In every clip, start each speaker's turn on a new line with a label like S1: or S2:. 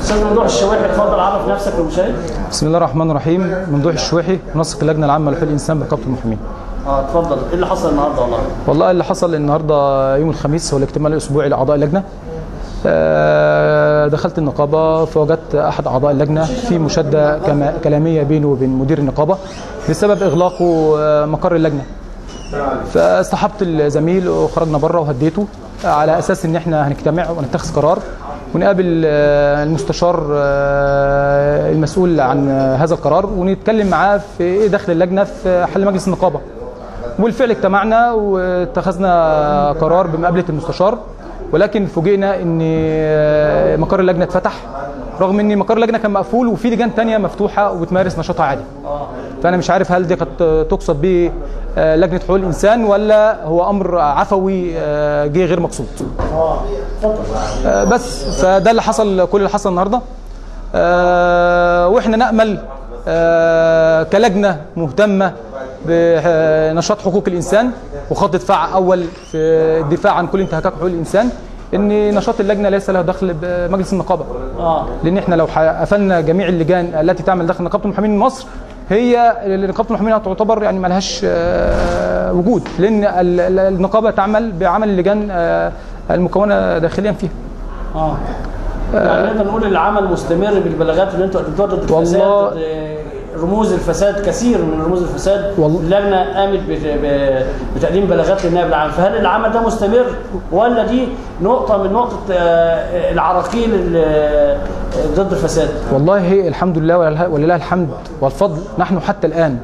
S1: استاذ ممدوح الشواحي اتفضل عرف نفسك للمشاهد
S2: بسم الله الرحمن الرحيم ممدوح الشويحي منسق اللجنه العامه لحقوق الانسان بنقابه المحامين
S1: اه اتفضل ايه اللي حصل النهارده والله
S2: والله اللي حصل النهارده يوم الخميس هو الاجتماع الاسبوعي لاعضاء اللجنه آه، دخلت النقابه فوجدت احد اعضاء اللجنه في مشاده كما- كلاميه بينه وبين مدير النقابه بسبب اغلاقه آه، مقر اللجنه فاصطحبت الزميل وخرجنا بره وهديته على اساس ان احنا هنجتمع ونتخذ قرار ونقابل آه، المستشار آه، المسؤول عن آه، هذا القرار ونتكلم معاه في ايه دخل اللجنه في حل مجلس النقابه وبالفعل اجتمعنا واتخذنا قرار بمقابله المستشار ولكن فوجئنا ان آه، مقر اللجنه اتفتح رغم ان مقر اللجنه كان مقفول وفي لجان تانية مفتوحه وبتمارس نشاطها عادي فانا مش عارف هل دي قد تقصد به آه، لجنه حقوق الانسان ولا هو امر عفوي آه، جه غير مقصود آه، بس فده اللي حصل كل اللي حصل النهارده آه، واحنا نامل آه، كلجنه مهتمه بنشاط حقوق الانسان وخط دفاع اول في الدفاع عن كل انتهاكات حقوق الانسان ان نشاط اللجنه ليس له دخل بمجلس النقابه
S1: اه
S2: لان احنا لو ح- قفلنا جميع اللجان التي تعمل داخل نقابه المحامين مصر هي نقابه المحامين تعتبر يعني ما لهاش آه، وجود لان ال- ال- النقابه تعمل بعمل اللجان آه، المكونه داخليا فيها
S1: اه يعني نقدر نقول العمل مستمر بالبلاغات اللي انتوا قدمتوها ضد
S2: والله-
S1: الفساد ضد رموز الفساد كثير من رموز الفساد
S2: والله-
S1: اللجنه قامت بت- ب- بتقديم بلاغات للنائب العام فهل العمل ده مستمر ولا دي نقطه من نقطه آه، العراقيل ال- ضد الفساد؟
S2: والله هي الحمد لله ولله ولله الحمد والفضل نحن حتى الان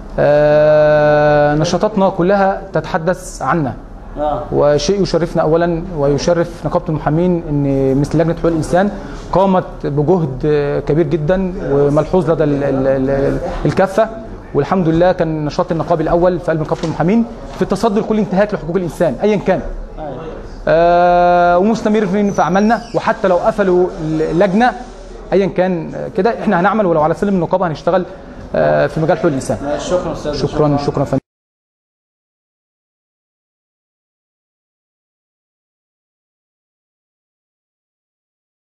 S2: آه، نشاطاتنا كلها تتحدث عنا
S1: اه
S2: وشيء يشرفنا اولا ويشرف نقابه المحامين ان مثل لجنه حقوق الانسان قامت بجهد كبير جدا وملحوظ لدى ال- ال- ال- الكافه والحمد لله كان نشاط النقابي الاول في قلب نقابه المحامين في التصدي لكل انتهاك لحقوق الانسان ايا كان آه ومستمر في في عملنا وحتى لو قفلوا اللجنه ايا كان كده احنا هنعمل ولو على سلم النقابه هنشتغل آه في مجال حقوق الانسان
S1: شكرا استاذ
S2: شكرا شكرا فندم